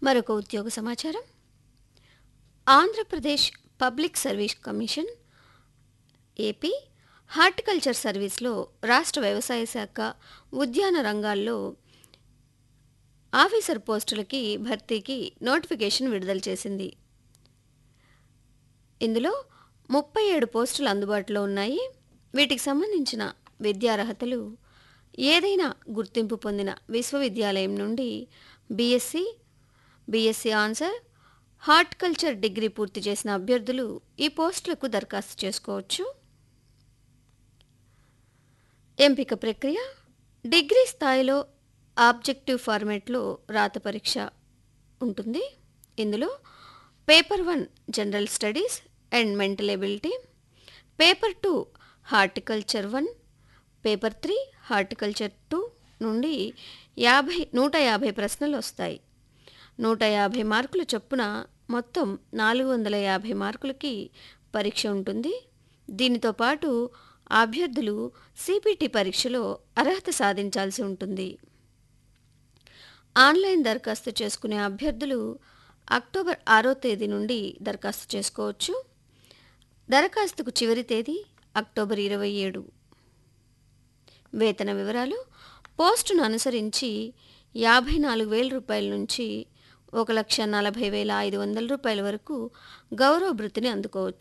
మరొక ఉద్యోగ సమాచారం Andhra Pradesh public service commission AP horticulture సర్వీస్లో రాష్ట్ర వ్యవసాయ శాఖ ఉద్యాన రంగాల్లో ఆఫీసర్ పోస్టులకి భర్తీకి నోటిఫికేషన్ విడుదల చేసింది ఇందులో ముప్పై ఏడు పోస్టులు అందుబాటులో ఉన్నాయి వీటికి సంబంధించిన విద్యార్హతలు ఏదైనా గుర్తింపు పొందిన విశ్వవిద్యాలయం నుండి బీఎస్సీ బీఎస్సీ ఆన్సర్ హార్టికల్చర్ డిగ్రీ పూర్తి చేసిన అభ్యర్థులు ఈ పోస్టులకు దరఖాస్తు చేసుకోవచ్చు ఎంపిక ప్రక్రియ డిగ్రీ స్థాయిలో ఆబ్జెక్టివ్ ఫార్మేట్లో రాత పరీక్ష ఉంటుంది ఇందులో paper one general studies and mental ability paper two horticulture one paper three horticulture two నుండి యాభై నూట యాభై ప్రశ్నలు వస్తాయి నూట యాభై మార్కులు చొప్పున మొత్తం నాలుగు వందల యాభై మార్కులకి పరీక్ష ఉంటుంది దీనితో పాటు అభ్యర్థులు సిపిటి పరీక్షలో అర్హత సాధించాల్సి ఉంటుంది ఆన్లైన్ దరఖాస్తు చేసుకునే అభ్యర్థులు అక్టోబర్ ఆరో తేదీ నుండి దరఖాస్తు చేసుకోవచ్చు దరఖాస్తుకు చివరి తేదీ అక్టోబర్ ఇరవై ఏడు వేతన వివరాలు పోస్టును అనుసరించి యాభై నాలుగు వేల రూపాయల నుంచి ఒక లక్ష నలభై వేల ఐదు వందల రూపాయల వరకు గౌరవ భృతిని అందుకోవచ్చు